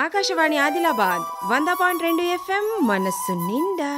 ఆకాశవాణి ఆదిలాబాద్ వంద పాయింట్ రెండు ఎఫ్ఎం మనస్సు నిండా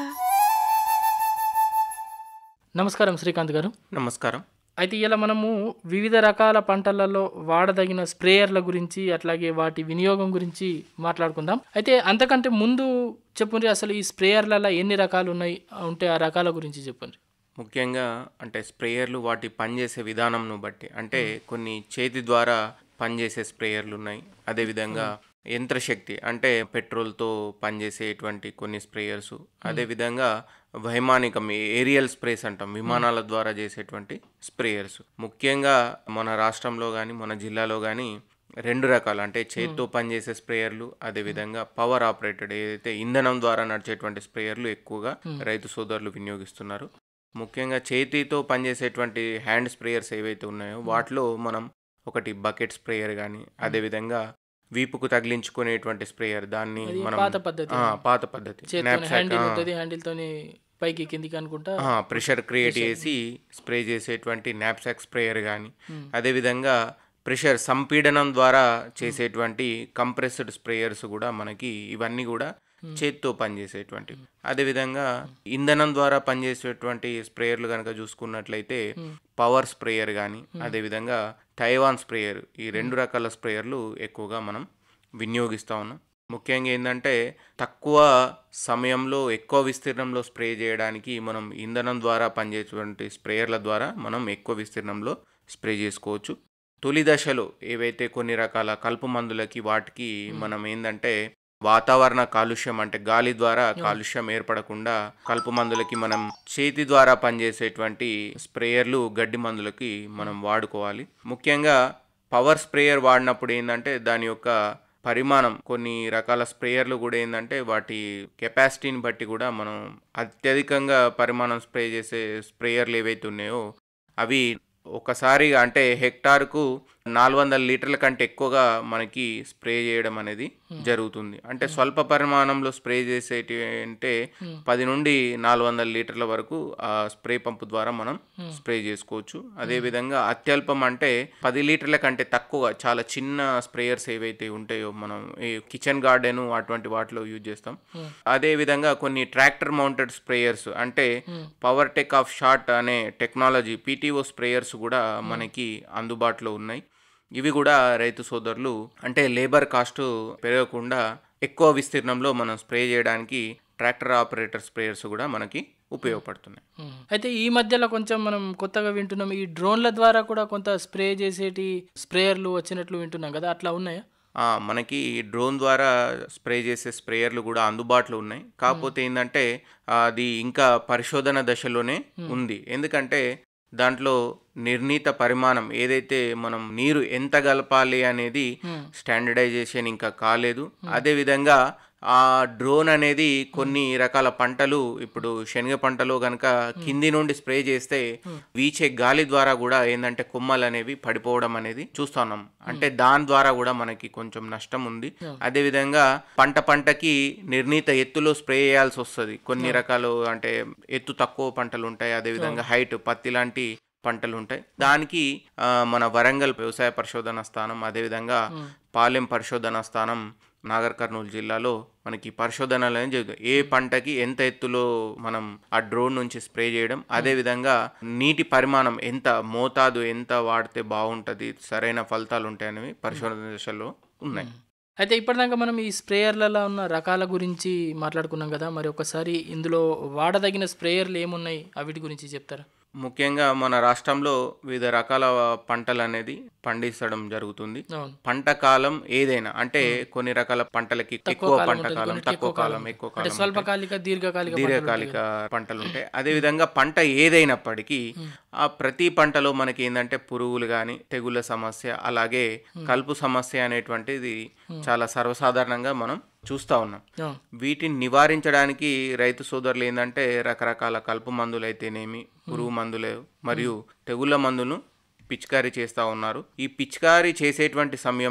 నమస్కారం శ్రీకాంత్ గారు నమస్కారం అయితే ఇలా మనము వివిధ రకాల పంటలలో వాడదగిన స్ప్రేయర్ల గురించి అట్లాగే వాటి వినియోగం గురించి మాట్లాడుకుందాం అయితే అంతకంటే ముందు చెప్పండి అసలు ఈ స్ప్రేయర్లలో ఎన్ని రకాలు ఉన్నాయి ఉంటే ఆ రకాల గురించి చెప్పండి ముఖ్యంగా అంటే స్ప్రేయర్లు వాటి పనిచేసే విధానంను బట్టి అంటే కొన్ని చేతి ద్వారా పనిచేసే స్ప్రేయర్లు ఉన్నాయి అదేవిధంగా యంత్రశక్తి అంటే పెట్రోల్తో పనిచేసేటువంటి కొన్ని స్ప్రేయర్స్ అదేవిధంగా వైమానికం ఏరియల్ స్ప్రేస్ అంటాం విమానాల ద్వారా చేసేటువంటి స్ప్రేయర్స్ ముఖ్యంగా మన రాష్ట్రంలో కానీ మన జిల్లాలో కానీ రెండు రకాలు అంటే చేతితో పనిచేసే స్ప్రేయర్లు అదేవిధంగా పవర్ ఆపరేటెడ్ ఏదైతే ఇంధనం ద్వారా నడిచేటువంటి స్ప్రేయర్లు ఎక్కువగా రైతు సోదరులు వినియోగిస్తున్నారు ముఖ్యంగా చేతితో పనిచేసేటువంటి హ్యాండ్ స్ప్రేయర్స్ ఏవైతే ఉన్నాయో వాటిలో మనం ఒకటి బకెట్ స్ప్రేయర్ కానీ అదేవిధంగా వీపుకు తగిలించుకునేటువంటి స్ప్రేయర్ దాన్ని అది మనం పాత పద్ధతి ఆ, పాత పద్ధతి చేతితో Knapsack, హ్యాండిల్ ఆ. ఉంటుంది హ్యాండిల్ తోని పైకి కిందికి అనుకుంటా ఆ, ప్రెషర్ క్రియేట్ చేసి స్ప్రే చేసేటువంటి నాప్సాక్ స్ప్రేయర్ కానీ అదేవిధంగా ప్రెషర్ సంపీడనం ద్వారా చేసేటువంటి కంప్రెస్డ్ స్ప్రేయర్స్ కూడా మనకి ఇవన్నీ కూడా చేత్తో పనిచేసేటువంటి అదేవిధంగా ఇంధనం ద్వారా పనిచేసేటువంటి స్ప్రేయర్లు కనుక చూసుకున్నట్లయితే పవర్ స్ప్రేయర్ కానీ అదేవిధంగా తైవాన్ స్ప్రేయర్ ఈ రెండు రకాల స్ప్రేయర్లు ఎక్కువగా మనం వినియోగిస్తూ ఉన్నాం ముఖ్యంగా ఏంటంటే తక్కువ సమయంలో ఎక్కువ విస్తీర్ణంలో స్ప్రే చేయడానికి మనం ఇంధనం ద్వారా పనిచేసేటువంటి స్ప్రేయర్ల ద్వారా మనం ఎక్కువ విస్తీర్ణంలో స్ప్రే చేసుకోవచ్చు తొలి దశలో ఏవైతే కొన్ని రకాల కలుపు మందులకి వాటికి మనం ఏంటంటే వాతావరణ కాలుష్యం అంటే గాలి ద్వారా కాలుష్యం ఏర్పడకుండా కలుపు మందులకి మనం చేతి ద్వారా పనిచేసేటువంటి స్ప్రేయర్లు గడ్డి మందులకి మనం వాడుకోవాలి ముఖ్యంగా పవర్ స్ప్రేయర్ వాడినప్పుడు ఏంటంటే దాని యొక్క పరిమాణం కొన్ని రకాల స్ప్రేయర్లు కూడా ఏంటంటే వాటి కెపాసిటీని బట్టి కూడా మనం అత్యధికంగా పరిమాణం స్ప్రే చేసే స్ప్రేయర్లు ఏవైతే ఉన్నాయో అవి ఒకసారిగా అంటే హెక్టార్కు నాలుగు వందల లీటర్ల కంటే ఎక్కువగా మనకి స్ప్రే చేయడం అనేది జరుగుతుంది అంటే స్వల్ప పరిమాణంలో స్ప్రే చేసేటి అంటే పది నుండి నాలుగు వందల లీటర్ల వరకు ఆ స్ప్రే పంపు ద్వారా మనం స్ప్రే చేసుకోవచ్చు అదేవిధంగా అత్యల్పం అంటే పది లీటర్ల కంటే తక్కువ చాలా చిన్న స్ప్రేయర్స్ ఏవైతే ఉంటాయో మనం ఈ కిచెన్ గార్డెన్ అటువంటి వాటిలో యూజ్ చేస్తాం అదే విధంగా కొన్ని ట్రాక్టర్ మౌంటెడ్ స్ప్రేయర్స్ అంటే పవర్ టెక్ ఆఫ్ షాట్ అనే టెక్నాలజీ పీటీఓ స్ప్రేయర్స్ కూడా మనకి అందుబాటులో ఉన్నాయి ఇవి కూడా రైతు సోదరులు అంటే లేబర్ కాస్ట్ పెరగకుండా ఎక్కువ విస్తీర్ణంలో మనం స్ప్రే చేయడానికి ట్రాక్టర్ ఆపరేటర్ స్ప్రేయర్స్ కూడా మనకి ఉపయోగపడుతున్నాయి ఉమ్. అయితే ఈ మధ్యలో కొంచెం మనం కొత్తగా వింటున్నాం ఈ డ్రోన్ల ద్వారా కూడా కొంత స్ప్రే చేసేటి స్ప్రేయర్లు వచ్చినట్లు వింటున్నాం కదా అట్లా ఉన్నాయా ఆ, మనకి డ్రోన్ ద్వారా స్ప్రే చేసే స్ప్రేయర్లు కూడా అందుబాటులో ఉన్నాయి కాకపోతే ఏంటంటే అది ఇంకా పరిశోధన దశలోనే ఉంది ఎందుకంటే దాంట్లో నిర్ణీత పరిమాణం ఏదైతే మనం నీరు ఎంత కలపాలి అనేది స్టాండర్డైజేషన్ ఇంకా కాలేదు అదేవిధంగా ఆ డ్రోన్ అనేది కొన్ని రకాల పంటలు ఇప్పుడు శనగ పంటలో కనుక కింది నుండి స్ప్రే చేస్తే వీచే గాలి ద్వారా కూడా ఏంటంటే కొమ్మలు అనేవి పడిపోవడం అనేది చూస్తున్నాం అంటే దాని ద్వారా కూడా మనకి కొంచెం నష్టం ఉంది అదేవిధంగా పంట పంటకి నిర్ణీత ఎత్తులో స్ప్రే చేయాల్సి వస్తుంది కొన్ని రకాలు అంటే ఎత్తు తక్కువ పంటలు ఉంటాయి అదేవిధంగా హైట్ పత్తి లాంటి పంటలు ఉంటాయి దానికి ఆ, మన వరంగల్ వ్యవసాయ పరిశోధన స్థానం అదేవిధంగా పాలెం పరిశోధన స్థానం నాగర్ కర్నూలు జిల్లాలో మనకి పరిశోధనలు అనేది జరుగుతాయి ఏ పంటకి ఎంత ఎత్తులో మనం ఆ డ్రోన్ నుంచి స్ప్రే చేయడం అదేవిధంగా నీటి పరిమాణం ఎంత మోతాదు ఎంత వాడితే బాగుంటుంది సరైన ఫలితాలు ఉంటాయనేవి పరిశోధన దశలో ఉన్నాయి అయితే ఇప్పటిదాకా మనం ఈ స్ప్రేయర్లలో ఉన్న రకాల గురించి మాట్లాడుకున్నాం కదా మరి ఒకసారి ఇందులో వాడదగిన స్ప్రేయర్లు ఏమున్నాయి అవిటి గురించి చెప్తారా ముఖ్యంగా మన రాష్ట్రంలో వివిధ రకాల పంటలు అనేది పండించడం జరుగుతుంది అవును పంట కాలం ఏదైనా అంటే కొన్ని రకాల పంటలకి ఎక్కువ కాలం పంట ఉంటుంది, కాలం కొన్నిటికి తక్కువ ఎక్కువ కాలం కాలం. ఎక్కువ అంటే కాలం ఉంటాయి. స్వల్పకాలిక దీర్ఘకాలిక పంటలు ఉంటాయి దీర్ఘకాలిక పంటలు ఉంటాయి అదేవిధంగా పంట ఏదైనప్పటికీ ఆ ప్రతి పంటలో మనకి ఏంటంటే పురుగులు కానీ తెగుళ్ళ సమస్య అలాగే కలుపు సమస్య అనేటువంటిది చాలా సర్వసాధారణంగా మనం చూస్తూ ఉన్నాం అవును. వీటిని నివారించడానికి రైతు సోదరులు ఏంటంటే రకరకాల కలుపు మందులు అయితేనేమి పురుగు మందులు మరియు తెగుళ్ళ మందును పిచికారీ చేస్తూ ఉన్నారు ఈ పిచికారీ చేసేటువంటి సమయంలో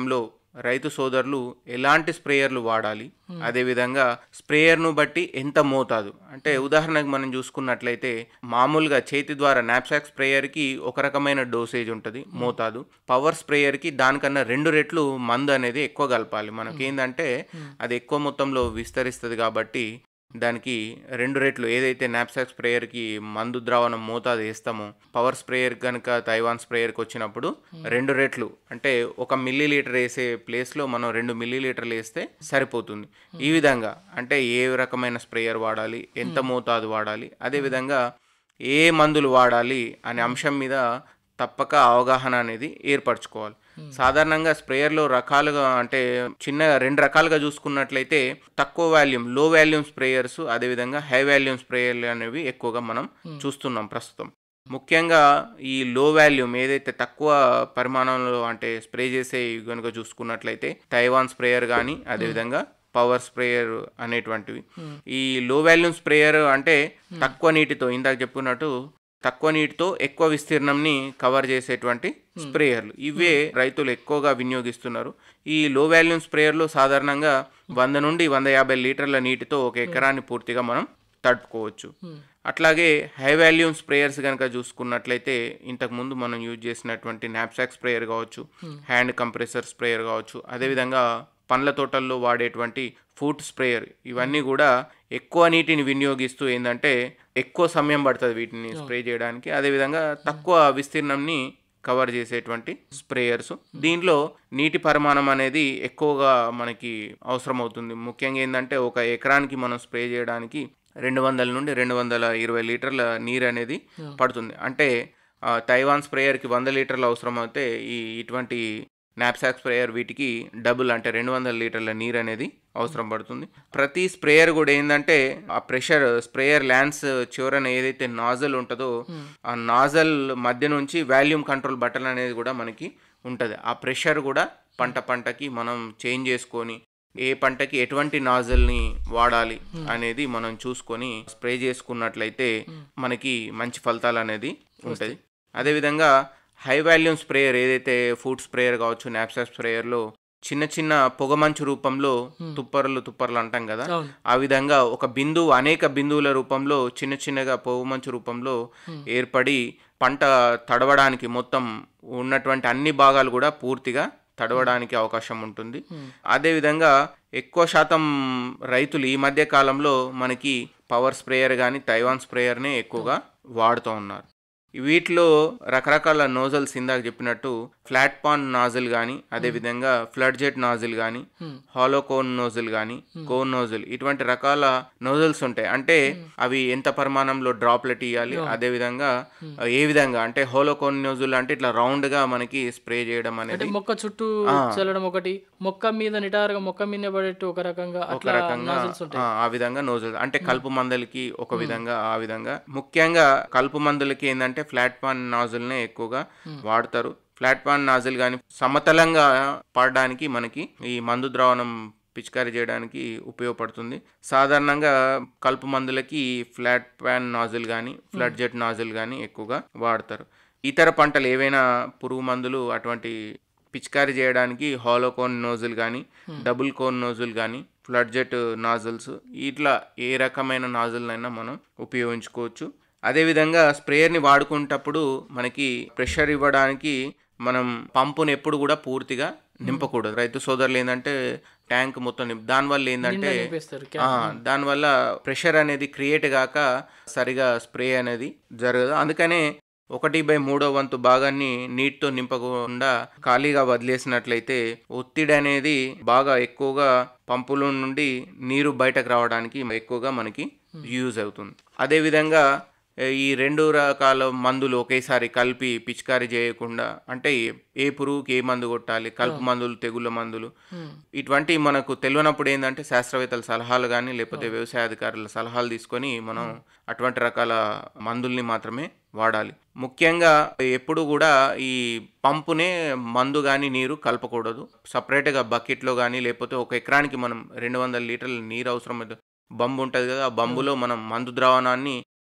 రైతు సోదరులు ఎలాంటి స్ప్రేయర్లు వాడాలి అదేవిధంగా స్ప్రేయర్ను బట్టి ఎంత మోతాదు అంటే ఉదాహరణకు మనం చూసుకున్నట్లయితే మామూలుగా చేతి ద్వారా నాప్సాక్ స్ప్రేయర్కి ఒక రకమైన డోసేజ్ ఉంటుంది మోతాదు పవర్ స్ప్రేయర్కి దానికన్నా రెండు రెట్లు మందు అనేది ఎక్కువ కలపాలి మనకేందంటే అది ఎక్కువ మొత్తంలో విస్తరిస్తుంది కాబట్టి దానికి రెండు రెట్లు ఏదైతే నాప్సాక్ స్ప్రేయర్కి మందు ద్రావణం మోతాదు వేస్తామో పవర్ స్ప్రేయర్ కనుక తైవాన్ స్ప్రేయర్కి వచ్చినప్పుడు రెండు రెట్లు అంటే ఒక మిల్లీ లీటర్ వేసే ప్లేస్లో మనం రెండు మిల్లీ లీటర్లు వేస్తే సరిపోతుంది ఈ విధంగా అంటే ఏ రకమైన స్ప్రేయర్ వాడాలి ఎంత మోతాదు వాడాలి అదేవిధంగా ఏ మందులు వాడాలి అనే అంశం మీద తప్పక అవగాహన అనేది ఏర్పరచుకోవాలి సాధారణంగా స్ప్రేయర్లో రకాలుగా అంటే చిన్న రెండు రకాలుగా చూసుకున్నట్లయితే తక్కువ వాల్యూమ్ లో వాల్యూమ్ స్ప్రేయర్స్ అదేవిధంగా హై వాల్యూమ్ స్ప్రేయర్లు అనేవి ఎక్కువగా మనం చూస్తున్నాం ప్రస్తుతం ముఖ్యంగా ఈ లో వాల్యూమ్ ఏదైతే తక్కువ పరిమాణంలో అంటే స్ప్రే చేసే కనుక చూసుకున్నట్లయితే తైవాన్ స్ప్రేయర్ కానీ అదేవిధంగా పవర్ స్ప్రేయర్ అనేటువంటివి ఈ లో వాల్యూమ్ స్ప్రేయర్ అంటే తక్కువ నీటితో ఇందాక చెప్పుకున్నట్టు తక్కువ నీటితో ఎక్కువ విస్తీర్ణంని కవర్ చేసేటువంటి స్ప్రేయర్లు ఇవే రైతులు ఎక్కువగా వినియోగిస్తున్నారు ఈ లో వాల్యూమ్ స్ప్రేయర్లు సాధారణంగా వంద నుండి వంద యాభై లీటర్ల నీటితో ఒక ఎకరాన్ని పూర్తిగా మనం తడుపుకోవచ్చు అట్లాగే హై వాల్యూమ్ స్ప్రేయర్స్ కనుక చూసుకున్నట్లయితే ఇంతకు ముందు మనం యూజ్ చేసినటువంటి నాప్సాక్ స్ప్రేయర్ కావచ్చు హ్యాండ్ కంప్రెసర్ స్ప్రేయర్ కావచ్చు అదేవిధంగా పండ్ల తోటల్లో వాడేటువంటి ఫుడ్ స్ప్రేయర్ ఇవన్నీ కూడా ఎక్కువ నీటిని వినియోగిస్తూ ఏంటంటే ఎక్కువ సమయం పడుతుంది వీటిని స్ప్రే చేయడానికి అదేవిధంగా తక్కువ విస్తీర్ణంని కవర్ చేసేటువంటి స్ప్రేయర్స్ దీంట్లో నీటి పరిమాణం అనేది ఎక్కువగా మనకి అవసరం అవుతుంది ముఖ్యంగా ఏంటంటే ఒక ఎకరానికి మనం స్ప్రే చేయడానికి రెండు వందల నుండి రెండు వందల ఇరవై లీటర్ల నీరు అనేది పడుతుంది అంటే ఆ, తైవాన్ స్ప్రేయర్కి వంద లీటర్లు అవసరం అయితే ఈ ఇటువంటి నాప్సాక్ స్ప్రేయర్ వీటికి డబుల్ అంటే రెండు వందల లీటర్ల నీరు అనేది అవసరం పడుతుంది ప్రతి స్ప్రేయర్ కూడా ఏంటంటే ఆ ప్రెషర్ స్ప్రేయర్ ల్యాన్స్ చివరన ఏదైతే నాజల్ ఉంటుందో ఆ నాజల్ మధ్య నుంచి వాల్యూమ్ కంట్రోల్ బటన్ అనేది కూడా మనకి ఉంటుంది ఆ ప్రెషర్ కూడా పంట పంటకి మనం చేంజ్ చేసుకొని ఏ పంటకి ఎటువంటి నాజల్ని వాడాలి అనేది మనం చూసుకొని స్ప్రే చేసుకున్నట్లయితే మనకి మంచి ఫలితాలు అనేది ఉంటుంది అదేవిధంగా హై వాల్యూమ్ స్ప్రేయర్ ఏదైతే ఫుడ్ స్ప్రేయర్ కావచ్చు నాప్సాక్ స్ప్రేయర్లో చిన్న చిన్న పొగమంచు రూపంలో తుప్పర్లు తుప్పర్లు అంటాం కదా అవును ఆ విధంగా ఒక బిందువు అనేక బిందువుల రూపంలో చిన్న చిన్నగా పొగమంచు రూపంలో ఏర్పడి పంట తడవడానికి మొత్తం ఉన్నటువంటి అన్ని భాగాలు కూడా పూర్తిగా తడవడానికి అవకాశం ఉంటుంది అదేవిధంగా ఎక్కువ శాతం రైతులు ఈ మధ్య కాలంలో మనకి పవర్ స్ప్రేయర్ కానీ తైవాన్ స్ప్రేయర్నే ఎక్కువగా వాడుతూ ఉన్నారు వీటిలో రకరకాల నోజల్స్ ఇందాక చెప్పినట్టు ఫ్లాట్ పాన్ నాజిల్ కానీ అదేవిధంగా ఫ్లడ్ జెట్ నాజిల్ కానీ హాలో కోన్ నోజిల్ కానీ కోన్ నోజిల్ ఇటువంటి రకాల నోజల్స్ ఉంటాయి అంటే అవి ఎంత పరిమాణంలో డ్రాప్లెట్ ఇవ్వాలి అదేవిధంగా ఏ విధంగా అంటే హోలో కోన్ నోజిల్ అంటే ఇట్లా రౌండ్ గా మనకి స్ప్రే చేయడం అంటే అనేది మొక్క చుట్టూ చల్లడం ఒకటి మొక్క మీద నిటారుగా మొక్క మీద పడేట్టు ఒక రకంగా ఒక అట్లా రకంగా nozzles ఉంటాయి ఆ, ఆ విధంగా నోజల్ అంటే కలుపు మందులకి ఒక విధంగా ఆ విధంగా ముఖ్యంగా కలుపు మందులకి ఏంటంటే ఫ్లాట్ పాన్ నాజుల్నే ఎక్కువగా వాడతారు ఫ్లాట్ పాన్ నాజిల్ కానీ సమతలంగా పడడానికి మనకి ఈ మందు ద్రావణం పిచికారీ చేయడానికి ఉపయోగపడుతుంది సాధారణంగా కలుపు మందులకి ఫ్లాట్ ప్యాన్ నాజిల్ కానీ ఫ్లడ్ జెట్ నాజిల్ కానీ ఎక్కువగా వాడతారు ఇతర పంటలు ఏవైనా పురుగు మందులు అటువంటి పిచికారీ చేయడానికి హాలో కోన్ నోజుల్ కానీ డబుల్ కోన్ నోజుల్ కానీ ఫ్లడ్ జెట్ నాజల్స్ ఇట్లా ఏ రకమైన నాజుల్నైనా మనం ఉపయోగించుకోవచ్చు అదేవిధంగా స్ప్రేయర్ని వాడుకునేటప్పుడు మనకి ప్రెషర్ ఇవ్వడానికి మనం పంపుని ఎప్పుడు కూడా పూర్తిగా నింపకూడదు రైతు సోదరులు ఏంటంటే ట్యాంక్ మొత్తం నింప దానివల్ల ఏంటంటే నింపేస్తారు ఆ, దానివల్ల ప్రెషర్ అనేది క్రియేట్ కాక సరిగా స్ప్రే అనేది జరగదు అందుకనే ఒకటి బై మూడో వంతు భాగాన్ని నీటితో నింపకుండా ఖాళీగా వదిలేసినట్లయితే ఒత్తిడి అనేది బాగా ఎక్కువగా పంపుల నుండి నీరు బయటకు రావడానికి ఎక్కువగా మనకి యూజ్ అవుతుంది అదేవిధంగా ఈ రెండు రకాల మందులు ఒకేసారి కలిపి పిచికారీ చేయకుండా అంటే ఏ పురుగుకి ఏ మందు కొట్టాలి కలుపు మందులు తెగుళ్ళ మందులు ఇటువంటి మనకు తెలియనప్పుడు ఏంటంటే శాస్త్రవేత్తల సలహాలు కానీ లేకపోతే వ్యవసాయ అధికారుల సలహాలు తీసుకొని మనం అటువంటి రకాల మందుల్ని మాత్రమే వాడాలి ముఖ్యంగా ఎప్పుడు కూడా ఈ పంపునే మందు కానీ నీరు కలపకూడదు సపరేట్గా బకెట్లో కానీ లేకపోతే ఒక ఎకరానికి మనం రెండు వందల లీటర్ల నీరు అవసరం బంబు ఉంటుంది కదా ఆ బంబులో మనం మందు ద్రావణాన్ని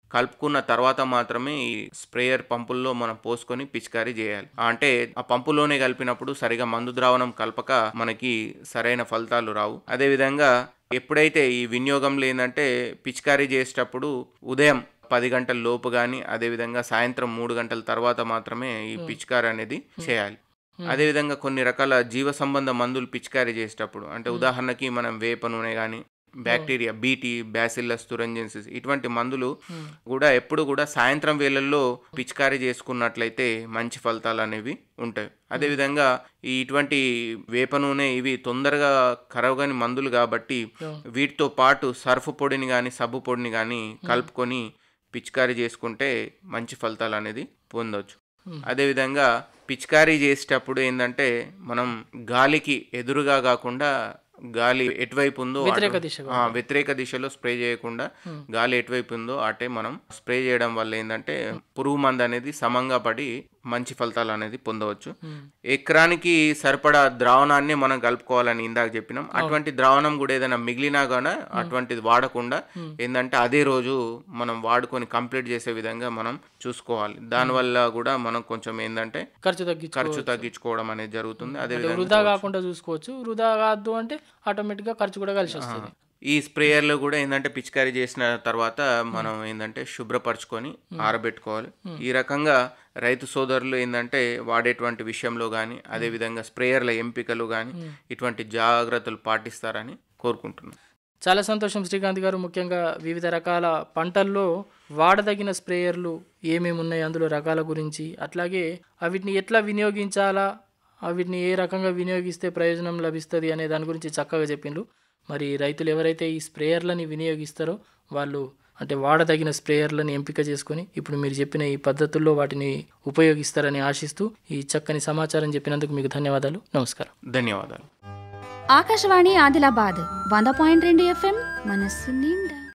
కలుపుకున్న తర్వాత మాత్రమే ఈ స్ప్రేయర్ పంపుల్లో మనం పోసుకొని పిచికారీ చేయాలి అంటే ఆ పంపులోనే కలిపినప్పుడు సరిగా మందు ద్రావణం కలపక మనకి సరైన ఫలితాలు రావు అదేవిధంగా ఎప్పుడైతే ఈ వినియోగంలో ఏంటంటే పిచికారీ చేసేటప్పుడు ఉదయం పది గంటల లోపు కానీ అదేవిధంగా సాయంత్రం మూడు గంటల తర్వాత మాత్రమే ఈ పిచికారీ అనేది చేయాలి అదేవిధంగా కొన్ని రకాల జీవ సంబంధ మందులు పిచికారీ చేసేటప్పుడు అంటే ఉదాహరణకి మనం వేప నూనె కానీ బ్యాక్టీరియా బీటీ బ్యాసిల్లస్ తురంజెన్సిస్ ఇటువంటి మందులు కూడా ఎప్పుడు కూడా సాయంత్రం వేళల్లో పిచికారీ చేసుకున్నట్లయితే మంచి ఫలితాలు అనేవి ఉంటాయి అదేవిధంగా ఈ ఇటువంటి వేప నూనె ఇవి తొందరగా కరవగని మందులు కాబట్టి వీటితో పాటు సర్ఫ్ పొడిని కానీ సబ్బు పొడిని కానీ కలుపుకొని పిచికారీ చేసుకుంటే మంచి ఫలితాలు అనేది పొందవచ్చు అదేవిధంగా పిచికారీ చేసేటప్పుడు ఏంటంటే మనం గాలికి ఎదురుగా కాకుండా గాలి ఎటువైపు ఉందో వ్యతిరేక అటు- దిశగా. ఆ, వ్యతిరేక దిశలో స్ప్రే చేయకుండా గాలి ఎటువైపు ఉందో అటే మనం స్ప్రే చేయడం వల్ల ఏంటంటే పురుగు మందు అనేది సమంగా పడి మంచి ఫలితాలు అనేది పొందవచ్చు ఎకరానికి సరిపడా ద్రావణాన్ని మనం కలుపుకోవాలని ఇందాక చెప్పినాం అటువంటి ద్రావణం కూడా ఏదైనా మిగిలినా కూడా అటువంటిది వాడకుండా ఏంటంటే అదే రోజు మనం వాడుకొని కంప్లీట్ చేసే విధంగా మనం చూసుకోవాలి దానివల్ల కూడా మనం కొంచెం ఏంటంటే ఖర్చు తగ్గించు ఖర్చు తగ్గించుకోవడం అనేది జరుగుతుంది అదే అంటే వృధా కాకుండా చూసుకోవచ్చు వృధా కాదు అంటే ఆటోమేటిక్గా ఖర్చు కూడా కలిసి వస్తుంది ఈ స్ప్రేయర్లో కూడా ఏంటంటే పిచికారీ చేసిన తర్వాత మనం ఏంటంటే శుభ్రపరచుకొని ఆరబెట్టుకోవాలి ఈ రకంగా రైతు సోదరులు ఏంటంటే వాడేటువంటి విషయంలో కానీ అదేవిధంగా స్ప్రేయర్ల ఎంపికలు కానీ ఇటువంటి జాగ్రత్తలు పాటిస్తారని కోరుకుంటున్నాను చాలా సంతోషం శ్రీకాంత్ గారు ముఖ్యంగా వివిధ రకాల పంటల్లో వాడదగిన స్ప్రేయర్లు ఏమేమి ఉన్నాయి అందులో రకాల గురించి అట్లాగే వీటిని ఎట్లా వినియోగించాలా వీటిని ఏ రకంగా వినియోగిస్తే ప్రయోజనం లభిస్తుంది అనే దాని గురించి చక్కగా చెప్పిండ్రు మరి రైతులు ఎవరైతే ఈ స్ప్రేయర్లని వినియోగిస్తారో వాళ్ళు అంటే వాడదగిన స్ప్రేయర్లను ఎంపిక చేసుకొని ఇప్పుడు మీరు చెప్పిన ఈ పద్ధతుల్లో వాటిని ఉపయోగిస్తారని ఆశిస్తూ ఈ చక్కని సమాచారం చెప్పినందుకు మీకు ధన్యవాదాలు నమస్కారం ధన్యవాదాలు ఆకాశవాణి ఆదిలాబాద్ వంద పాయింట్ రెండు ఎఫ్ఎం మనస్సు నిండా